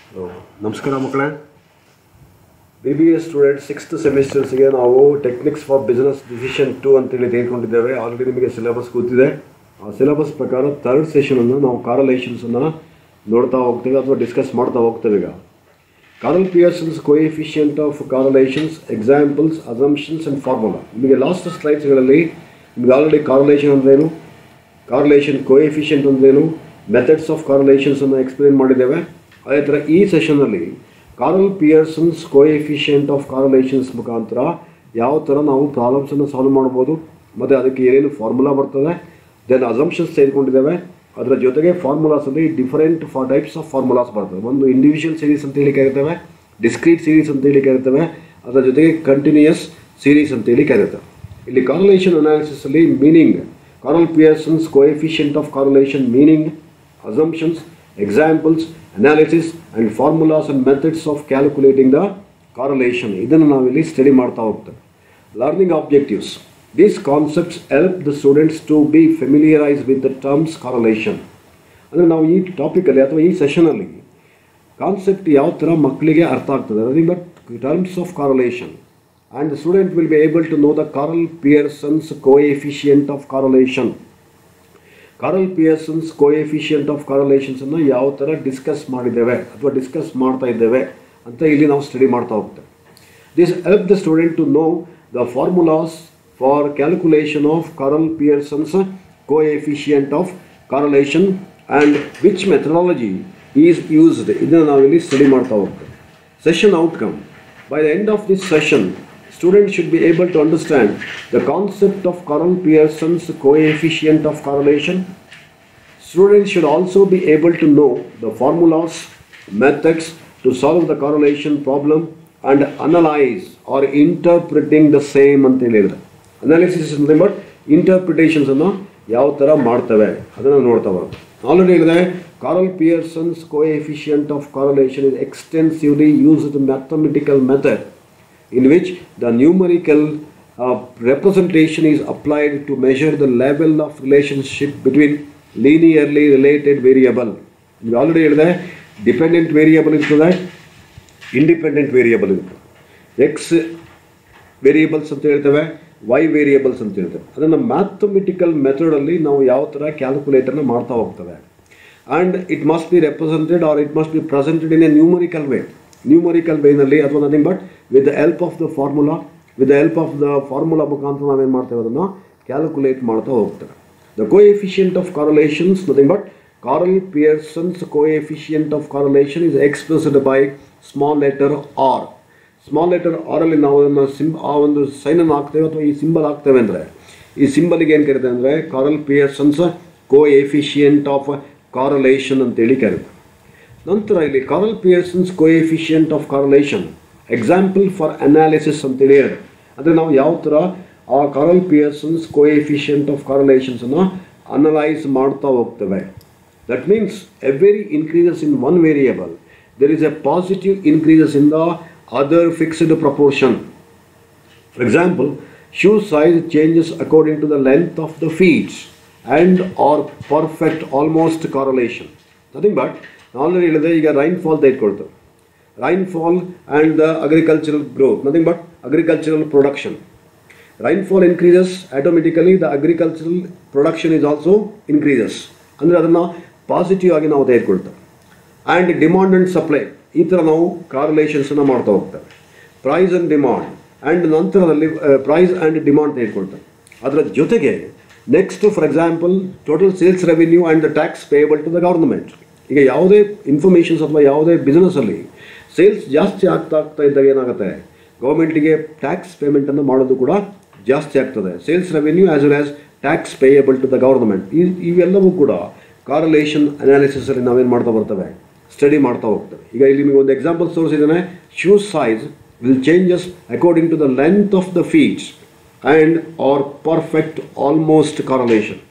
So, ನಮಸ್ಕಾರ ಮಕ್ಕಳೇ B B S student sixth ಸೆಮಿಸ್ಟರ್ಸ್ಗೆ ನಾವು techniques for business decision two ಅಂತೇಳಿ ತೆಗೆದುಕೊಂಡಿದ್ದೇವೆ ಆಲ್ರೆಡಿ ನಿಮಗೆ ಸಿಲೆಬಸ್ ಗೊತ್ತಿದೆ ಆ ಸಿಲೆಬಸ್ ಪ್ರಕಾರ ಥರ್ಡ್ ಸೆಷನನ್ನು ನಾವು ಕಾರಲೇಷನ್ಸನ್ನು ನೋಡ್ತಾ ಹೋಗ್ತೇವೆ ಅಥವಾ ಡಿಸ್ಕಸ್ ಮಾಡ್ತಾ ಹೋಗ್ತೇವೆ ಈಗ Karl Pearson's coefficient of correlations examples assumptions and formula ನಿಮಗೆ ಲಾಸ್ಟ್ ಸ್ಲೈಡ್ಸ್ಗಳಲ್ಲಿ ನಿಮಗೆ ಆಲ್ರೆಡಿ ಕಾರಲೇಷನ್ ಅಂದ್ರೇನು ಕಾರ್ಲೇಷನ್ ಕೋಎಫಿಷಿಯಂಟ್ ಅಂದ್ರೇನು ಮೆಥಡ್ಸ್ ಆಫ್ ಕಾರ್ಲೇಷನ್ಸ್ ಅನ್ನು ಎಕ್ಸ್ಪ್ಲೇನ್ ಮಾಡಿದ್ದೇವೆ ಅದೇ ಥರ ಈ ಸೆಷನಲ್ಲಿ Karl Pearson's coefficient of correlations ಮುಖಾಂತರ ಯಾವ ಥರ ನಾವು ಪ್ರಾಬ್ಲಮ್ಸನ್ನು ಸಾಲ್ವ್ ಮಾಡ್ಬೋದು ಮತ್ತು ಅದಕ್ಕೆ ಏನೇನು ಫಾರ್ಮುಲಾ ಬರ್ತದೆ ದೆನ್ ಅಸಂಪ್ಷನ್ಸ್ ತೆಗೆದುಕೊಂಡಿದ್ದೇವೆ ಅದರ ಜೊತೆಗೆ ಫಾರ್ಮುಲಾಸಲ್ಲಿ different for types of formulas ಬರ್ತದೆ ಒಂದು ಇಂಡಿವಿಜುವಲ್ ಸೀರೀಸ್ ಅಂತ ಹೇಳಿ ಕರಿತೇವೆ ಡಿಸ್ಕ್ರೀಟ್ ಸೀರೀಸ್ ಅಂತ ಹೇಳಿ ಕರಿತೇವೆ ಅದರ ಜೊತೆಗೆ ಕಂಟಿನ್ಯೂಯಸ್ ಸೀರೀಸ್ ಅಂತೇಳಿ ಕರೀತೇವೆ ಇಲ್ಲಿ ಕಾರ್ಲೇಷನ್ ಅನಾಲಿಸಿಸಲ್ಲಿ meaning Carl Pearson's coefficient of correlation meaning, assumptions, examples, analysis and formulas and methods of calculating the correlation. ಇದನ್ನು ನಾವಿಲ್ಲಿ ಸ್ಟಡಿ ಮಾಡ್ತಾ ಹೋಗ್ತೇವೆ learning objectives these concepts help the students to be familiarise with the terms correlation ಅಂದರೆ ನಾವು ಈ ಟಾಪಿಕಲ್ಲಿ ಅಥವಾ ಈ ಸೆಷನಲ್ಲಿ concept ಯಾವ ಥರ ಮಕ್ಕಳಿಗೆ ಅರ್ಥ ಆಗ್ತದೆ nothing but terms of correlation and the student will be able to know the Carl Pearson's coefficient of correlation. Carl Pearson's coefficient of correlations ಅನ್ನು ಯಾವ ಥರ ಡಿಸ್ಕಸ್ ಮಾಡಿದ್ದೇವೆ ಅಥವಾ ಡಿಸ್ಕಸ್ ಮಾಡ್ತಾ ಇದ್ದೇವೆ ಅಂತ ಇಲ್ಲಿ ನಾವು ಸ್ಟಡಿ ಮಾಡ್ತಾ ಹೋಗ್ತೇವೆ this help the student to know the formulas for calculation of Carl Pearson's coefficient of correlation and which methodology is used ಇದನ್ನು ನಾವಿಲ್ಲಿ ಸ್ಟಡಿ ಮಾಡ್ತಾ ಹೋಗ್ತೇವೆ session outcome by the end of this session students should be able to understand the concept of Carl Pearson's coefficient of correlation. Students should also be able to know the formulas, methods to solve the correlation problem and analyze or interpreting the same ಅಂತ ಹೇಳಿದ್ರೆ analysis ಅಂತ but interpretations ಅನ್ನು ಯಾವ ಥರ ಮಾಡ್ತವೆ ಅದನ್ನು ನೋಡ್ತಾ ಬರೋದು ಆಲ್ರೆಡಿ ಹೇಳಿದೆ Karl Pearson's coefficient of correlation is extensively used mathematical method in which the numerical uh, representation is applied to measure the level of relationship between linearly related variable. You already ಹೇಳಿದೆ dependent variable ಇರ್ತದೆ independent variable ಇರ್ತದೆ X ವೇರಿಯಬಲ್ಸ್ ಅಂತ ಹೇಳ್ತೇವೆ Y variables ಅಂತ ಹೇಳ್ತೇವೆ ಅದನ್ನು mathematical ಮೆಥಡಲ್ಲಿ ನಾವು ಯಾವ ಥರ ಕ್ಯಾಲ್ಕುಲೇಟರ್ನ ಮಾಡ್ತಾ ಹೋಗ್ತೇವೆ and it must be represented or it must be presented in a numerical way numerical ವೇನಲ್ಲಿ ಅಥವಾ nothing but with the help of the formula with the help of the formula ಮುಖಾಂತರ ನಾವೇನು ಮಾಡ್ತೇವೆ ಅದನ್ನು ಕ್ಯಾಲ್ಕುಲೇಟ್ ಮಾಡ್ತಾ ಹೋಗ್ತೇವೆ the coefficient of correlations nothing but Karl Pearson's coefficient of correlation is expressed by small letter R small letter ಆರಲ್ಲಿ ನಾವು ಅದನ್ನು ಸಿಂಬ್ ಆ ಒಂದು ಸೈನನ್ನು ಹಾಕ್ತೇವೆ ಅಥವಾ ಈ ಸಿಂಬಲ್ ಹಾಕ್ತೇವೆ ಅಂದರೆ ಈ ಸಿಂಬಲ್ಗೆ ಏನು ಕರಿತೇವೆ ಅಂದರೆ Karl Pearson's coefficient of correlation ಅಂತೇಳಿ ಕರೀತಾರೆ ನಂತರ ಇಲ್ಲಿ Karl Pearson's coefficient of correlation example for analysis ಅಂತೇಳಿ ಹೇಳಿದೆ ಅಂದರೆ ನಾವು ಯಾವ ಥರ ಆ ಕಾರಲ್ ಪಿಯರ್ಸನ್ಸ್ ಕೋಎಫಿಷಿಯಂಟ್ ಆಫ್ ಕಾರಲೇಷನ್ಸನ್ನು ಅನಲೈಸ್ ಮಾಡ್ತಾ ಹೋಗ್ತೇವೆ that means every increases in one variable there is a positive increases in the other fixed proportion for example shoe size changes according to the length of the feets and are perfect almost correlation nothing but already ಹೇಳಿದೆ ಈಗ rainfall ತೆಗೆದುಕೊಳ್ತೇವೆ rainfall and the agricultural growth nothing but agricultural production rainfall increases automatically the agricultural production is also increases ಅಂದರೆ ಅದನ್ನು positive ಆಗಿ ನಾವು ತೆಗೆದುಕೊಳ್ತೇವೆ and demand and supply ಈ ಥರ ನಾವು ಕಾರ್ಲೇಷನ್ಸನ್ನು ಮಾಡ್ತಾ ಹೋಗ್ತೇವೆ ಪ್ರೈಸ್ ಆ್ಯಂಡ್ ಡಿಮಾಂಡ್ ಆ್ಯಂಡ್ ನಂತರದಲ್ಲಿ ಪ್ರೈಸ್ ಆ್ಯಂಡ್ ಡಿಮಾಂಡ್ ತೆಗೆದುಕೊಳ್ತೇವೆ ಅದರ ಜೊತೆಗೆ next for example total sales revenue and the tax payable to the government ಈಗ ಯಾವುದೇ ಇನ್ಫಾರ್ಮೇಷನ್ಸ್ ಅಥವಾ ಯಾವುದೇ ಬಿಸ್ನೆಸ್ಸಲ್ಲಿ ಸೇಲ್ಸ್ ಜಾಸ್ತಿ ಆಗ್ತಾ ಆಗ್ತಾ ಇದ್ದಾಗ ಏನಾಗುತ್ತೆ ಗೌರ್ಮೆಂಟಿಗೆ ಟ್ಯಾಕ್ಸ್ ಪೇಮೆಂಟನ್ನು ಮಾಡೋದು ಕೂಡ ಜಾಸ್ತಿ ಆಗ್ತದೆ sales revenue as well as tax payable to the government ಈ ಇವೆಲ್ಲವೂ ಕೂಡ ಕಾರಲೇಷನ್ ಅನಾಲಿಸಿಸಲ್ಲಿ ನಾವೇನು ಮಾಡ್ತಾ ಬರ್ತೇವೆ ಸ್ಟಡಿ ಮಾಡ್ತಾ ಹೋಗ್ತೇವೆ ಈಗ ಇಲ್ಲಿ ನಿಮಗೆ ಒಂದು ಎಕ್ಸಾಂಪಲ್ ತೋರಿಸಿದ್ದಾನೆ shoes size will changes according to the length of the feets and are perfect almost correlation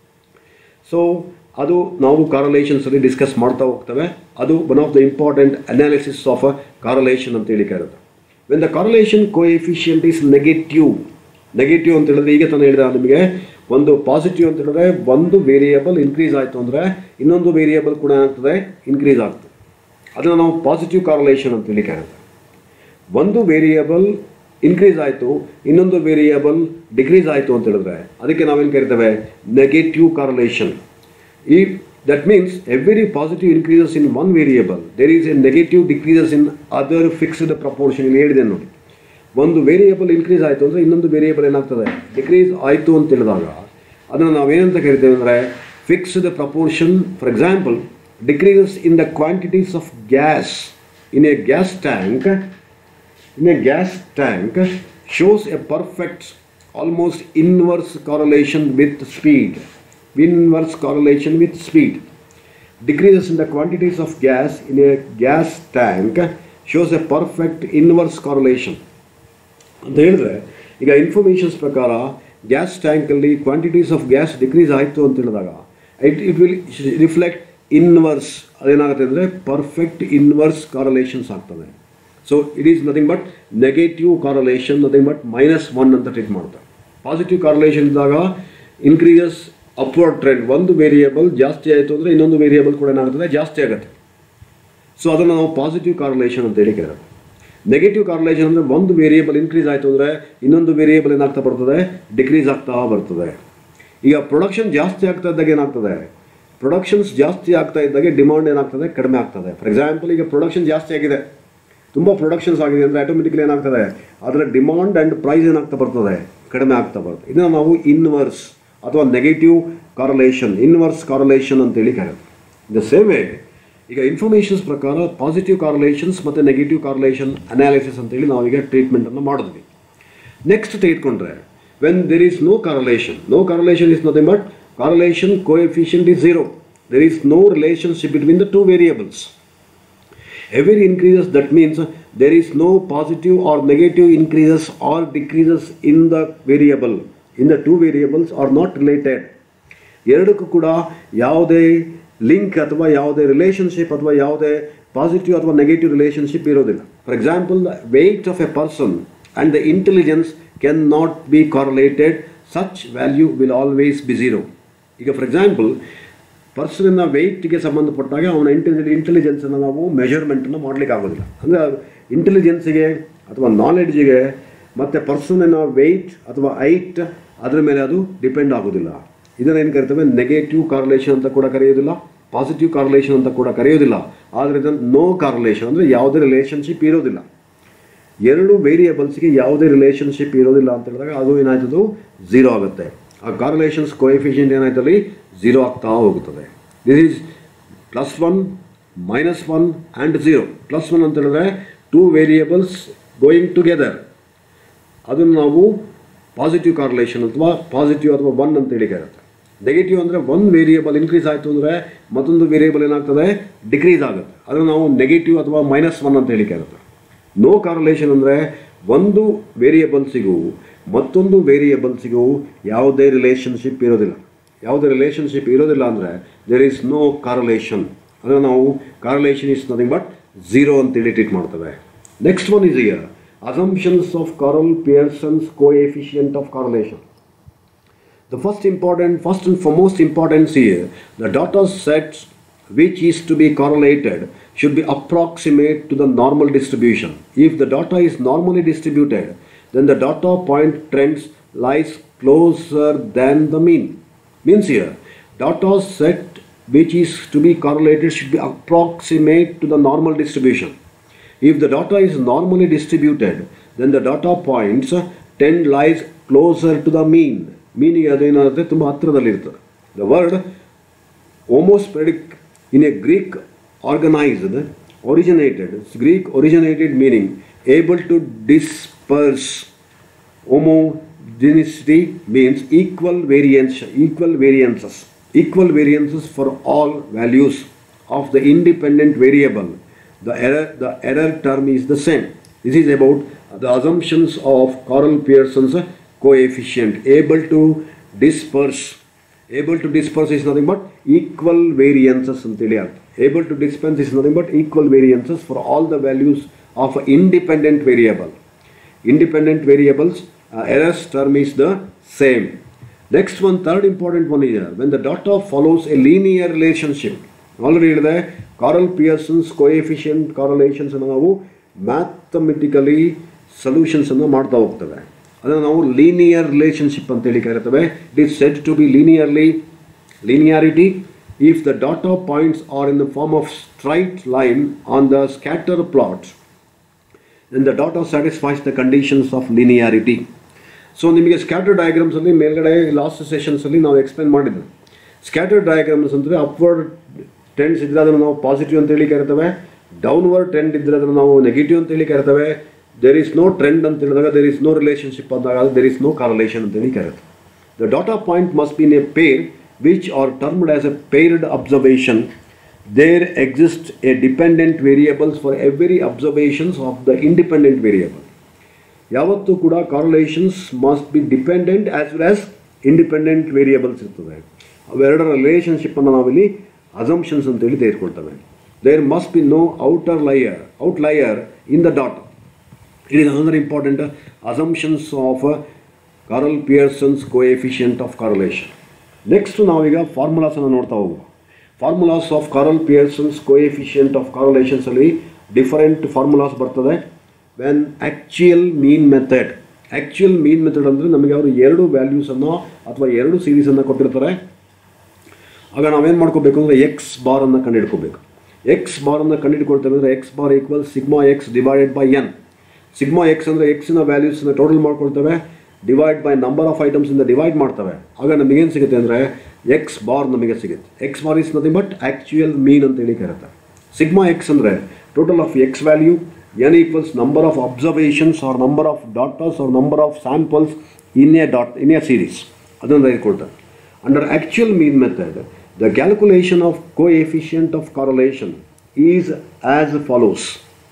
so ಅದು ನಾವು ಕಾರಲೇಷನ್ಸಲ್ಲಿ ಡಿಸ್ಕಸ್ ಮಾಡ್ತಾ ಹೋಗ್ತೇವೆ ಅದು one of the important analysis of a correlation ಅಂತೇಳಿ ಕರೆದು when the correlation coefficient is negative negative ಅಂತ ಹೇಳಿದ್ರೆ ಈಗ ತಾನು ಹೇಳಿದ ನಿಮಗೆ ಒಂದು ಪಾಸಿಟಿವ್ ಅಂತ ಹೇಳಿದ್ರೆ ಒಂದು ವೇರಿಯಬಲ್ ಇನ್ಕ್ರೀಸ್ ಆಯಿತು ಅಂದರೆ ಇನ್ನೊಂದು ವೇರಿಯಬಲ್ ಕೂಡ ಏನಾಗ್ತದೆ ಇನ್ಕ್ರೀಸ್ ಆಗ್ತದೆ ಅದನ್ನು ನಾವು ಪಾಸಿಟಿವ್ ಕಾರ್ಲೇಷನ್ ಅಂತ ಹೇಳಿ ಕರೀತಾರೆ ಒಂದು ವೇರಿಯಬಲ್ ಇನ್ಕ್ರೀಸ್ ಆಯಿತು ಇನ್ನೊಂದು ವೇರಿಯಬಲ್ ಡಿಕ್ರೀಸ್ ಆಯಿತು ಅಂತ ಹೇಳಿದ್ರೆ ಅದಕ್ಕೆ ನಾವೇನು ಕರಿತೇವೆ ನೆಗೆಟಿವ್ ಕಾರ್ಲೇಷನ್ ಈ that means every positive increases in one variable there is a negative decreases in other fixed proportion ಇಲ್ಲಿ ಹೇಳಿದೆ ನೋಡಿ ಒಂದು ವೇರಿಯಬಲ್ ಇನ್ಕ್ರೀಸ್ ಆಯಿತು ಅಂದರೆ ಇನ್ನೊಂದು ವೇರಿಯಬಲ್ ಏನಾಗ್ತದೆ ಡಿಕ್ರೀಸ್ ಆಯಿತು ಅಂತ ಹೇಳಿದಾಗ ಅದನ್ನು ನಾವೇನಂತ ಕರಿತೇವೆ ಅಂದರೆ fixed proportion for example decreases in the quantities of gas in a gas tank in a gas tank shows a perfect almost inverse correlation with speed inverse correlation with speed decreases in the quantities of gas in a gas tank shows a perfect inverse correlation ಅಂತ ಹೇಳಿದ್ರೆ ಈಗ informations ಪ್ರಕಾರ gas ಟ್ಯಾಂಕಲ್ಲಿ quantities of gas decrease ಆಯಿತು ಅಂತ ಹೇಳಿದಾಗ it it will reflect inverse ಅದೇನಾಗುತ್ತೆ ಅಂದರೆ ಪರ್ಫೆಕ್ಟ್ ಇನ್ವರ್ಸ್ ಕಾರಲೇಷನ್ಸ್ ಆಗ್ತದೆ so it is nothing but negative correlation nothing but minus one ಅಂತ ಟ್ರೀಟ್ ಮಾಡ್ತಾರೆ ಪಾಸಿಟಿವ್ ಕಾರಲೇಷನ್ ಇದ್ದಾಗ ಇನ್ಕ್ರೀಸಸ್ ಅಪ್ವರ್ಡ್ ಟ್ರೆಂಡ್ ಒಂದು ವೇರಿಯಬಲ್ ಜಾಸ್ತಿ ಆಯಿತು ಅಂದರೆ ಇನ್ನೊಂದು ವೇರಿಯಬಲ್ ಕೂಡ ಏನಾಗ್ತದೆ ಜಾಸ್ತಿ ಆಗುತ್ತೆ ಸೊ ಅದನ್ನು ನಾವು ಪಾಸಿಟಿವ್ ಕಾರ್ಲೇಷನ್ ಅಂತ ಹೇಳಿ ಕರೆಯೋದು ನೆಗೆಟಿವ್ ಕಾರ್ಲೇಷನ್ ಅಂದರೆ ಒಂದು ವೇರಿಯಬಲ್ ಇನ್ಕ್ರೀಸ್ ಆಯಿತು ಅಂದರೆ ಇನ್ನೊಂದು ವೇರಿಯಬಲ್ ಏನಾಗ್ತಾ ಬರ್ತದೆ ಡಿಕ್ರೀಸ್ ಆಗ್ತಾ ಬರ್ತದೆ ಈಗ ಪ್ರೊಡಕ್ಷನ್ ಜಾಸ್ತಿ ಆಗ್ತಾ ಇದ್ದಾಗ ಏನಾಗ್ತದೆ ಪ್ರೊಡಕ್ಷನ್ಸ್ ಜಾಸ್ತಿ ಆಗ್ತಾ ಇದ್ದಾಗೆ ಡಿಮಾಂಡ್ ಏನಾಗ್ತದೆ ಕಡಿಮೆ ಆಗ್ತದೆ ಫಾರ್ ಎಕ್ಸಾಂಪಲ್ ಈಗ ಪ್ರೊಡಕ್ಷನ್ ಜಾಸ್ತಿ ಆಗಿದೆ ತುಂಬ ಪ್ರೊಡಕ್ಷನ್ಸ್ ಆಗಿದೆ ಅಂದರೆ ಆಟೋಮೆಟಿಕ್ಲಿ ಏನಾಗ್ತದೆ ಅದರ ಡಿಮಾಂಡ್ ಆ್ಯಂಡ್ ಪ್ರೈಸ್ ಏನಾಗ್ತಾ ಬರ್ತದೆ ಕಡಿಮೆ ಆಗ್ತಾ ಬರ್ತದೆ ಇದನ್ನು ನಾವು ಇನ್ವರ್ಸ್ ಅಥವಾ ನೆಗೆಟಿವ್ ಕಾರಲೇಷನ್ ಇನ್ವರ್ಸ್ ಕಾರಲೇಷನ್ ಅಂತೇಳಿ ಕರೆಯೋದು ದ ಸೇಮ್ ವೇ ಈಗ ಇನ್ಫಾರ್ಮೇಷನ್ಸ್ ಪ್ರಕಾರ ಪಾಸಿಟಿವ್ ಕಾರ್ಲೇಷನ್ಸ್ ಮತ್ತು ನೆಗೆಟಿವ್ ಕಾರ್ಲೇಷನ್ ಅನಾಲಿಸಿಸ್ ಅಂತೇಳಿ ನಾವೀಗ ಟ್ರೀಟ್ಮೆಂಟನ್ನು ಮಾಡಿದ್ವಿ ನೆಕ್ಸ್ಟ್ ತೆಗೆದುಕೊಂಡ್ರೆ when there is no correlation no correlation is nothing but correlation coefficient is zero there is no relationship between the two variables every increases that means there is no positive or negative increases or decreases in the variable in the two variables are not related ಎರಡಕ್ಕೂ ಕೂಡ ಯಾವುದೇ link ಅಥವಾ ಯಾವುದೇ relationship ಅಥವಾ ಯಾವುದೇ positive ಅಥವಾ negative relationship ಇರೋದಿಲ್ಲ for example the weight of a person and the intelligence can not be correlated such value will always be zero ಈಗ ಫಾರ್ ಎಕ್ಸಾಂಪಲ್ ಪರ್ಸನ್ನ ವೆಯ್ಟ್ಗೆ ಸಂಬಂಧಪಟ್ಟಾಗ ಅವನ ಇಂಟೆಲಿ ಇಂಟೆಲಿಜೆನ್ಸನ್ನು ನಾವು ಮೆಷರ್ಮೆಂಟನ್ನು ಮಾಡಲಿಕ್ಕೆ ಆಗೋದಿಲ್ಲ ಅಂದರೆ ಇಂಟೆಲಿಜೆನ್ಸಿಗೆ ಅಥವಾ ನಾಲೆಡ್ಜಿಗೆ ಮತ್ತು ಪರ್ಸನ್ನ ವೆಯ್ಟ್ ಅಥವಾ ಐಟ್ ಅದರ ಮೇಲೆ ಅದು ಡಿಪೆಂಡ್ ಆಗೋದಿಲ್ಲ ಇದನ್ನೇನು ಕರಿತೇವೆ ನೆಗೆಟಿವ್ ಕಾರ್ಲೇಷನ್ ಅಂತ ಕೂಡ ಕರೆಯೋದಿಲ್ಲ ಪಾಸಿಟಿವ್ ಕಾರ್ಲೇಷನ್ ಅಂತ ಕೂಡ ಕರೆಯೋದಿಲ್ಲ ಆದರೆ ಇದನ್ನು ನೋ ಕಾರ್ಲೇಷನ್ ಅಂದರೆ ಯಾವುದೇ ರಿಲೇಷನ್ಶಿಪ್ ಇರೋದಿಲ್ಲ ಎರಡು ವೇರಿಯಬಲ್ಸ್ಗೆ ಯಾವುದೇ ರಿಲೇಷನ್ಶಿಪ್ ಇರೋದಿಲ್ಲ ಅಂತ ಹೇಳಿದಾಗ ಅದು ಏನಾಯ್ತದು ಝೀರೋ ಆಗುತ್ತೆ ಆ ಕಾರ್ಲೇಷನ್ಸ್ ಕೋಎಫಿಷಿಯಂಟ್ ಏನಾಯ್ತಲ್ಲಿ ಝೀರೋ ಆಗ್ತಾ ಹೋಗುತ್ತದೆ this is plus one minus one and zero plus one ಅಂತ ಹೇಳಿದ್ರೆ ಟೂ ವೇರಿಯಬಲ್ಸ್ ಗೋಯಿಂಗ್ ಟುಗೆದರ್ ಅದನ್ನು ನಾವು ಪಾಸಿಟಿವ್ ಕಾರ್ಲೇಷನ್ ಅಥವಾ ಪಾಸಿಟಿವ್ ಅಥವಾ ಒನ್ ಅಂತ ಹೇಳಿ ಇರುತ್ತೆ ನೆಗೆಟಿವ್ ಅಂದರೆ ಒನ್ ವೇರಿಯಬಲ್ ಇನ್ಕ್ರೀಸ್ ಆಯಿತು ಅಂದರೆ ಮತ್ತೊಂದು ವೇರಿಯಬಲ್ ಏನಾಗ್ತದೆ ಡಿಕ್ರೀಸ್ ಆಗುತ್ತೆ ಅದನ್ನು ನಾವು ನೆಗೆಟಿವ್ ಅಥವಾ ಮೈನಸ್ ಒನ್ ಅಂತ ಹೇಳಿಕೆ ಇರುತ್ತೆ ನೋ ಕಾರ್ಲೇಷನ್ ಅಂದರೆ ಒಂದು ವೇರಿಯಬಲ್ಸಿಗೂ ಮತ್ತೊಂದು ವೇರಿಯಬಲ್ಸಿಗೂ ಯಾವುದೇ ರಿಲೇಷನ್ಶಿಪ್ ಇರೋದಿಲ್ಲ ಯಾವುದೇ ರಿಲೇಷನ್ಶಿಪ್ ಇರೋದಿಲ್ಲ ಅಂದರೆ ದೇರ್ ಈಸ್ ನೋ ಕಾರ್ಲೇಷನ್ ಅದನ್ನು ನಾವು correlation is nothing but zero ಅಂತೇಳಿ ಟ್ರೀಟ್ ಮಾಡ್ತೇವೆ next one is here assumptions of Karl Pearson's coefficient of correlation The first important, first and foremost importance here, the data set which is to be correlated should be approximate to the normal distribution. If the data is normally distributed, then the data point trends lies closer than the mean. Means here, data set which is to be correlated should be approximate to the normal distribution. If the data is normally distributed, then the data points tend lies closer to the mean. ಮೀನಿಗೆ ಅದೇನಾಗುತ್ತೆ ತುಂಬ ಹತ್ತಿರದಲ್ಲಿರ್ತದೆ the word homoscedastic in a Greek organised originated Greek originated meaning able to disperse homogeneity means equal variance equal variances equal variances for all values of the independent variable the error the error term is the same this is about the assumptions of Carl Pearson's coefficient able to disperse able to disperse is nothing but equal variances ಅಂತೇಳಿ ಅರ್ಥ able to dispense is nothing but equal variances for all the values of an independent variable independent variables uh, errors term is the same next one third important one is here when the data follows a linear relationship already ಹೇಳಿದೆ Karl Pearson's coefficient correlations ಅನ್ನು ನಾವು mathematically ಸೊಲ್ಯೂಷನ್ಸನ್ನು ಮಾಡ್ತಾ ಹೋಗ್ತೇವೆ ಅದನ್ನು ನಾವು linear relationship ಅಂತೇಳಿ ಕರಿತೇವೆ it is said to be linearly linearity if the data points are in the form of straight line on the scatter plot then the data satisfies the conditions of linearity so ನಿಮಗೆ scatter ಡಯಾಗ್ರಾಮ್ಸಲ್ಲಿ ಮೇಲ್ಗಡೆ last ಸೆಷನ್ಸಲ್ಲಿ ನಾವು explain ಮಾಡಿದ್ವಿ scatter diagrams ಅಂದರೆ upward trends ಇದ್ದರೆ ಅದನ್ನು ನಾವು ಪಾಸಿಟಿವ್ ಅಂತೇಳಿ ಕರಿತೇವೆ ಡೌನ್ವರ್ಡ್ ಟ್ರೆಂಡ್ ಇದ್ದರೆ ಅದನ್ನು ನಾವು ನೆಗೆಟಿವ್ ಅಂತೇಳಿ ಕರಿತೇವೆ ದೇರ್ ಇಸ್ ನೋ ಟ್ರೆಂಡ್ ಅಂತ ಹೇಳಿದಾಗ ದೇರ್ ಇಸ್ ನೋ ರಿಲೇಷನ್ಶಿಪ್ ಅಂದಾಗ ದೇರ್ ಇಸ್ ನೋ ಕಾರಲೇಷನ್ ಅಂತೇಳಿ ಕರೀತಾರೆ The data point must be in a pair which are termed as a paired observation. There exist a dependent variables for every observations of the independent variable. ಯಾವತ್ತೂ ಕೂಡ correlations must be dependent as well as independent variables ಇರ್ತದೆ ಅವೆರಡರ ರಿಲೇಷನ್ಶಿಪ್ಪನ್ನು ನಾವಿಲ್ಲಿ assumptions ಅಂತೇಳಿ ತೆಗೆದುಕೊಳ್ತೇವೆ there must be no outlier outlier in the data It is another important uh, assumptions of uh, Carl Pearson's coefficient of correlation. Next ನಾವೀಗ ಫಾರ್ಮುಲಾಸನ್ನು ನೋಡ್ತಾ ಹೋಗುವ formulas of Karl Pearson's coefficient of ಕಾರಲೇಷನ್ಸಲ್ಲಿ different formulas ಬರ್ತದೆ when actual mean method actual mean method ಅಂದರೆ ನಮಗೆ ಅವರು ಎರಡು ವ್ಯಾಲ್ಯೂಸನ್ನು ಅಥವಾ ಎರಡು ಸೀರೀಸನ್ನು ಕೊಟ್ಟಿರ್ತಾರೆ ಆಗ ನಾವೇನು ಮಾಡ್ಕೋಬೇಕು ಅಂದರೆ ಎಕ್ಸ್ ಬಾರನ್ನು ಕಂಡುಹಿಡ್ಕೋಬೇಕು ಎಕ್ಸ್ ಬಾರನ್ನು ಕಂಡುಹಿಡ್ಕೊಳ್ತೇವೆ ಅಂದರೆ X bar equal sigma X divided by N sigma X ಅಂದರೆ ಎಕ್ಸಿನ ವ್ಯಾಲ್ಯೂಸ್ನ ಟೋಟಲ್ ಮಾಡ್ಕೊಳ್ತೇವೆ ಡಿವೈಡ್ ಬೈ ನಂಬರ್ ಆಫ್ ಐಟಮ್ಸಿಂದ ಡಿವೈಡ್ ಮಾಡ್ತವೆ ಆಗ ನಮಗೇನು ಸಿಗುತ್ತೆ ಅಂದರೆ ಎಕ್ಸ್ ಬಾರ್ ನಮಗೆ ಸಿಗುತ್ತೆ X bar is nothing but actual mean ಅಂತೇಳಿ ಕರೀತಾರೆ ಸಿಗ್ಮಾ ಎಕ್ಸ್ ಅಂದರೆ total of X value N equals number of observations or number of datas or number of samples in a data in a series ಅದನ್ನು ತೆಗೆದುಕೊಳ್ತಾರೆ under actual mean method the calculation of coefficient of correlation is as follows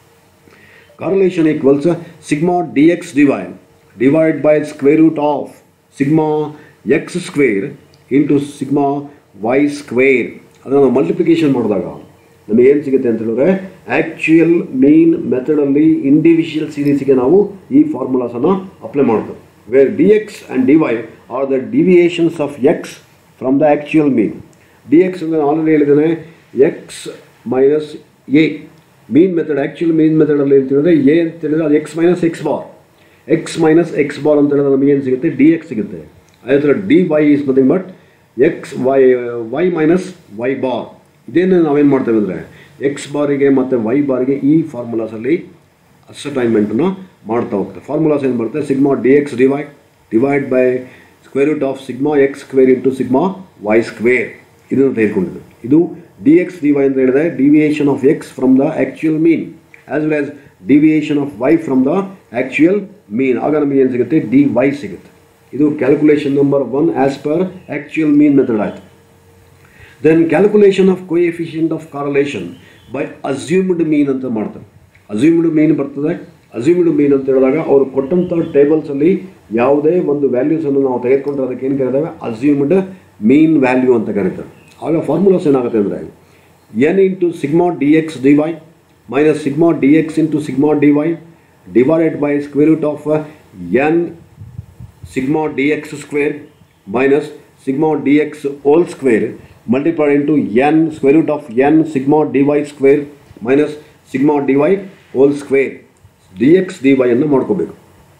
correlation equals uh, sigma dx dy divided by square root of sigma x square into sigma y square ಅದನ್ನು multiplication ಮಾಡಿದಾಗ ನಮಗೆ ಏನು ಸಿಗುತ್ತೆ ಅಂತ ಹೇಳಿದ್ರೆ actual ಮೀನ್ ಮೆಥಡಲ್ಲಿ individual ಸೀರೀಸ್ಗೆ ನಾವು ಈ ಫಾರ್ಮುಲಾಸನ್ನು ಅಪ್ಲೈ ಮಾಡ್ತೇವೆ where d x and d y are the deviations of x from the actual mean d x ಅಂದರೆ ಆಲ್ರೆಡಿ ಹೇಳಿದ್ದೇನೆ x minus A mean method actual mean ಮೆಥಡಲ್ಲಿ ಅಂತ ಹೇಳಿದ್ರೆ ಎ ಅಂತ ಹೇಳಿದ್ರೆ ಅದು x minus x bar x minus x bar ಅಂತ ಹೇಳಿದ್ರೆ ನಮಗೆ ಏನು ಸಿಗುತ್ತೆ ಡಿ ಎಕ್ಸ್ ಸಿಗುತ್ತೆ ಅದೇ ಥರ d y is nothing but x y y minus y bar ಇದೇನು ನಾವೇನು ಮಾಡ್ತೇವೆ ಅಂದರೆ ಎಕ್ಸ್ ಬಾರಿಗೆ ಮತ್ತು ವೈ ಬಾರಿಗೆ ಈ ಫಾರ್ಮುಲಾಸಲ್ಲಿ ಅಸಟೈನ್ಮೆಂಟನ್ನು ಮಾಡ್ತಾ ಹೋಗ್ತೇವೆ ಫಾರ್ಮುಲಾಸ್ ಏನು ಬರುತ್ತೆ sigma d x d y divide by square root of sigma x square into sigma y square ಇದನ್ನು ತೆಗೆದುಕೊಂಡಿದ್ದು ಇದು ಡಿ ಎಕ್ಸ್ ಡಿ ವೈ ಅಂತ ಹೇಳಿದ್ರೆ deviation of x from the actual mean as well as deviation of y from the actual mean ಆಗ ನಮಗೆ ಏನು ಸಿಗುತ್ತೆ d y ಸಿಗುತ್ತೆ ಇದು calculation number one as per actual mean method ಆಯಿತು then calculation of coefficient of correlation by assumed mean ಅಂತ ಮಾಡ್ತಾರೆ assumed ಮೀನ್ ಬರ್ತದೆ ಅಸ್ಯೂಮ್ಡ್ ಮೀನ್ ಅಂತ ಹೇಳಿದಾಗ ಅವರು ಕೊಟ್ಟಂಥ ಟೇಬಲ್ಸಲ್ಲಿ ಯಾವುದೇ ಒಂದು ವ್ಯಾಲ್ಯೂಸನ್ನು ನಾವು ತೆಗೆದುಕೊಂಡ್ರೆ ಅದಕ್ಕೆ ಏನು ಕರೀತೇವೆ ಅಸ್ಯೂಮ್ಡ್ ಮೀನ್ ವ್ಯಾಲ್ಯೂ ಅಂತ ಕರೀತಾರೆ ಆಗ ಫಾರ್ಮುಲಾಸ್ ಏನಾಗುತ್ತೆ ಅಂದರೆ n into sigma d x d y minus sigma d x into sigma d y divided by square root of n sigma dx square minus sigma dx whole square multiplied into n square root of n sigma dy square minus sigma dy whole square dx dy ಅನ್ನು ಮಾಡ್ಕೋಬೇಕು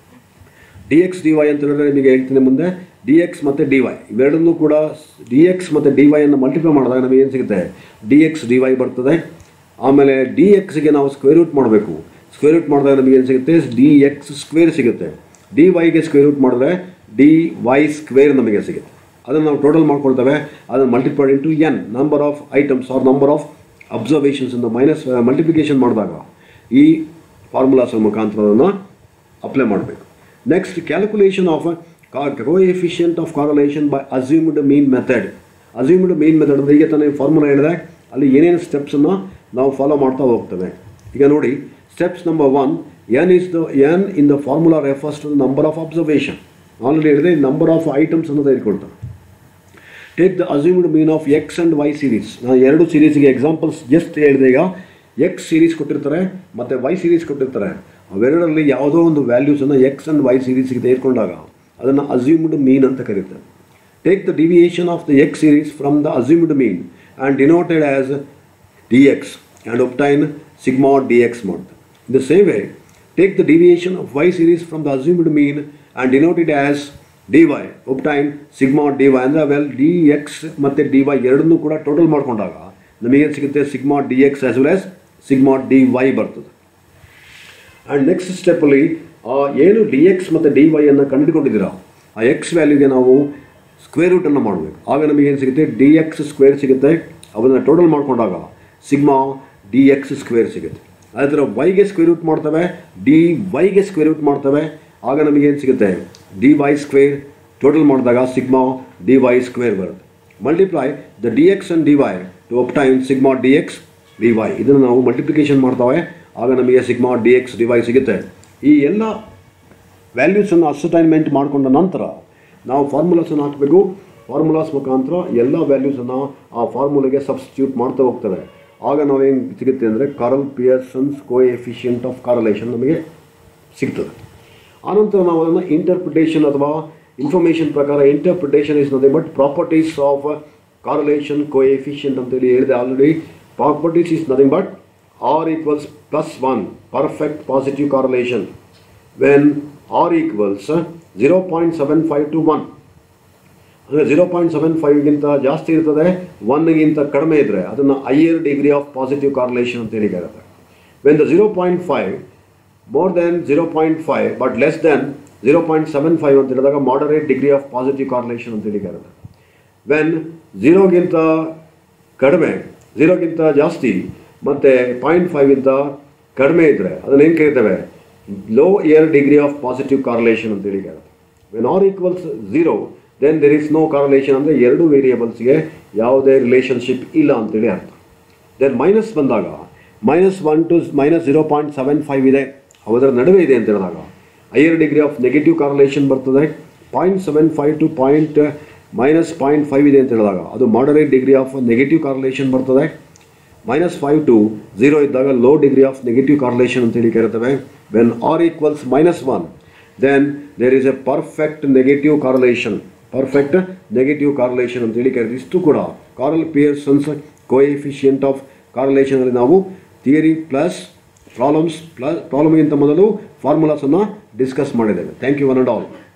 D x d y ಅಂತ ಹೇಳಿದ್ರೆ ನಿಮಗೆ ಹೇಳ್ತೀನಿ ಮುಂದೆ d x ಮತ್ತು d y ಇವೆರಡನ್ನೂ ಕೂಡ ಡಿ ಎಕ್ಸ್ ಮತ್ತು ಡಿ ವೈ ಅನ್ನು ಮಲ್ಟಿಪ್ಲೈ ಮಾಡಿದಾಗ ನಮಗೆ ಏನು ಸಿಗುತ್ತೆ ಡಿ ಎಕ್ಸ್ ಡಿ ವೈ ಬರ್ತದೆ ಆಮೇಲೆ ಡಿ ಎಕ್ಸ್ಗೆ ನಾವು ಸ್ಕ್ವೇರ್ ರೂಟ್ ಮಾಡಬೇಕು ಸ್ಕ್ವೇರ್ ರೂಟ್ ಮಾಡಿದಾಗ ನಮಗೆ ಏನು ಸಿಗುತ್ತೆ ಡಿ ಎಕ್ಸ್ ಸ್ಕ್ವೇರ್ ಸಿಗುತ್ತೆ ಡಿ ವೈಗೆ ಸ್ಕ್ವೇರ್ ರೂಟ್ ಮಾಡಿದ್ರೆ ಡಿ ವೈ ಸ್ಕ್ವೇರ್ ನಮಗೆ ಸಿಗುತ್ತೆ ಅದನ್ನು ನಾವು ಟೋಟಲ್ ಮಾಡ್ಕೊಳ್ತೇವೆ ಅದನ್ನು multiplied into n number of items or number of observations ಅಂತ ಮೈನಸ್ ಮಲ್ಟಿಪ್ಲಿಕೇಶನ್ ಮಾಡಿದಾಗ ಈ ಫಾರ್ಮುಲಾಸ್ ಮುಖಾಂತರ ಅದನ್ನು ಅಪ್ಲೈ ಮಾಡಬೇಕು next calculation of coefficient of correlation by assumed mean method assumed mean method ಅಂದರೆ ಈಗ ತಾನೇ ಫಾರ್ಮುಲಾ ಹೇಳಿದೆ ಅಲ್ಲಿ ಏನೇನು ಸ್ಟೆಪ್ಸನ್ನು ನಾವು ಫಾಲೋ ಮಾಡ್ತಾ ಹೋಗ್ತೇವೆ ಈಗ ನೋಡಿ steps number one n is the n in the formula refers to the number of observation already ಹೇಳಿದೆ ನಂಬರ್ ಆಫ್ ಐಟಮ್ಸ್ ಅನ್ನು ತೆಗೆದುಕೊಳ್ತಾರೆ take the assumed mean of x and y series ನಾನು ಎರಡು ಸೀರೀಸ್ಗೆ ಎಕ್ಸಾಂಪಲ್ಸ್ ಜಸ್ಟ್ ಹೇಳಿದೆ ಈಗ X series ಕೊಟ್ಟಿರ್ತಾರೆ ಮತ್ತು Y series ಕೊಟ್ಟಿರ್ತಾರೆ ಅವೆರಡರಲ್ಲಿ ಯಾವುದೋ ಒಂದು ವ್ಯಾಲ್ಯೂಸನ್ನು ಎಕ್ಸ್ ಆ್ಯಂಡ್ ವೈ ಸೀರೀಸ್ಗೆ ತೆಗೆದುಕೊಂಡಾಗ ಅದನ್ನು ಅಸ್ಯೂಮ್ಡ್ ಮೀನ್ ಅಂತ ಕರೀತಾರೆ take the deviation of the x series from the assumed mean and denoted as d x and obtain sigma d x ಮಾಡ್ತಾರೆ in the same way take the deviation of y series from the assumed mean and denote it as d y obtain sigma d y ಅಂದರೆ well d x ಮತ್ತು d y ಎರಡನ್ನೂ ಕೂಡ total ಮಾಡ್ಕೊಂಡಾಗ ನಮಗೇನು ಸಿಗುತ್ತೆ sigma d x as well as sigma d y ಬರ್ತದೆ and next ಸ್ಟೆಪ್ಪಲ್ಲಿ ಏನು ಡಿ ಎಕ್ಸ್ ಮತ್ತು ಡಿ ವೈ ಅನ್ನು ಕಂಡುಕೊಂಡಿದ್ದೀರಾ ಆ ಎಕ್ಸ್ ವ್ಯಾಲ್ಯೂಗೆ ನಾವು ಸ್ಕ್ವೇರ್ ರೂಟನ್ನು ಮಾಡಬೇಕು ಆಗ ನಮಗೇನು ಸಿಗುತ್ತೆ ಡಿ ಎಕ್ಸ್ ಸ್ಕ್ವೇರ್ ಸಿಗುತ್ತೆ ಅವನ್ನ ಟೋಟಲ್ ಮಾಡ್ಕೊಂಡಾಗ ಸಿಗ್ಮಾ ಡಿ ಎಕ್ಸ್ ಸ್ಕ್ವೇರ್ ಸಿಗುತ್ತೆ ಅದೇ ಥರ ವೈಗೆ ಸ್ಕ್ವೇರ್ ರೂಟ್ ಮಾಡ್ತವೆ ಡಿ ವೈಗೆ ಸ್ಕ್ವೇರ್ ರೂಟ್ ಮಾಡ್ತವೆ ಆಗ ನಮಗೇನು ಸಿಗುತ್ತೆ ಡಿ ವೈ ಸ್ಕ್ವೇರ್ ಟೋಟಲ್ ಮಾಡಿದಾಗ ಸಿಗ್ಮಾ ಡಿ ವೈ ಸ್ಕ್ವೇರ್ ಬರುತ್ತೆ multiply the d x and d y to obtain sigma d x d y ಇದನ್ನು ನಾವು ಮಲ್ಟಿಪ್ಲಿಕೇಶನ್ ಮಾಡ್ತವೆ ಆಗ ನಮಗೆ sigma d x d y ಸಿಗುತ್ತೆ ಈ ಎಲ್ಲ ವ್ಯಾಲ್ಯೂಸನ್ನು ಅಸಟೈನ್ಮೆಂಟ್ ಮಾಡಿಕೊಂಡ ನಂತರ ನಾವು ಫಾರ್ಮುಲಾಸನ್ನು ಹಾಕಬೇಕು ಫಾರ್ಮುಲಾಸ್ ಮುಖಾಂತರ ಎಲ್ಲ ವ್ಯಾಲ್ಯೂಸನ್ನು ಆ ಫಾರ್ಮುಲಾಗೆ ಸಬ್ಸ್ಟಿಟ್ಯೂಟ್ ಮಾಡ್ತಾ ಹೋಗ್ತವೆ ಆಗ ನಾವೇನು ಸಿಗುತ್ತೆ ಅಂದರೆ Karl Pearson's coefficient of correlation ನಮಗೆ ಸಿಗ್ತದೆ ಆನಂತರ ನಾವು ಅದನ್ನು ಇಂಟರ್ಪ್ರಿಟೇಷನ್ ಅಥವಾ ಇನ್ಫಾರ್ಮೇಷನ್ ಪ್ರಕಾರ interpretation is nothing but properties of correlation coefficient ಅಂತೇಳಿ ಹೇಳಿದೆ already properties is nothing but r equals plus one perfect positive correlation when r equals zero point seven five to one ಅಂದರೆ zero point seven ಫೈವ್ಗಿಂತ ಜಾಸ್ತಿ ಇರ್ತದೆ ಒನ್ಗಿಂತ ಕಡಿಮೆ ಇದ್ದರೆ ಅದನ್ನು higher degree of positive correlation ಅಂತ ಹೇಳಿ ಕರೀತಾರೆ when the zero point five more than zero point five but less than zero point seven five ಅಂತ ಹೇಳಿದಾಗ moderate degree of positive correlation ಅಂತ ಹೇಳಿ ಕರೀತಾರೆ ವೆನ್ ಝೀರೋಗಿಂತ ಕಡಿಮೆ ಝೀರೋಗಿಂತ ಜಾಸ್ತಿ ಮತ್ತು ಪಾಯಿಂಟ್ ಫೈವ್ಗಿಂತ ಕಡಿಮೆ ಇದ್ದರೆ ಅದನ್ನು ಏನು ಕರೀತೇವೆ lower degree of positive correlation ಅಂತೇಳಿ ಕರೀತಾರೆ when r equals zero then there is no correlation ಅಂದರೆ ಎರಡು ವೇರಿಯೇಬಲ್ಸ್ಗೆ ಯಾವುದೇ ರಿಲೇಷನ್ಶಿಪ್ ಇಲ್ಲ ಅಂತೇಳಿ ಅರ್ಥ ದೆನ್ ಮೈನಸ್ ಬಂದಾಗ minus one to minus zero point seven five ಇದೆ ಅದರ ನಡುವೆ ಇದೆ ಅಂತ ಹೇಳಿದಾಗ higher degree of negative correlation ಬರ್ತದೆ point seven five to point minus point five ಇದೆ ಅಂತ ಹೇಳಿದಾಗ ಅದು moderate degree of negative correlation ಬರ್ತದೆ ಮೈನಸ್ ಫೈವ್ ಟು ಝೀರೋ ಇದ್ದಾಗ low degree of negative correlation ಅಂತೇಳಿ ಕರಿತೇವೆ when r equals minus one then there is a perfect negative correlation perfect negative correlation ಅಂತೇಳಿ ಕರೀತೀವಿ ಇಷ್ಟು ಕೂಡ ಕಾರಲ್ ಪಿಯರ್ಸನ್ಸ್ ಕೋಎಫಿಷಿಯಂಟ್ ಆಫ್ ಕಾರ್ಲೇಷನಲ್ಲಿ ನಾವು ಥಿಯರಿ ಪ್ಲಸ್ ಪ್ರಾಬ್ಲಮ್ಸ್ ಪ್ಲಸ್ ಪ್ರಾಬ್ಲಮ್ಗಿಂತ ಮೊದಲು ಫಾರ್ಮುಲಾಸನ್ನು ಡಿಸ್ಕಸ್ ಮಾಡಿದ್ದೇವೆ thank you one and all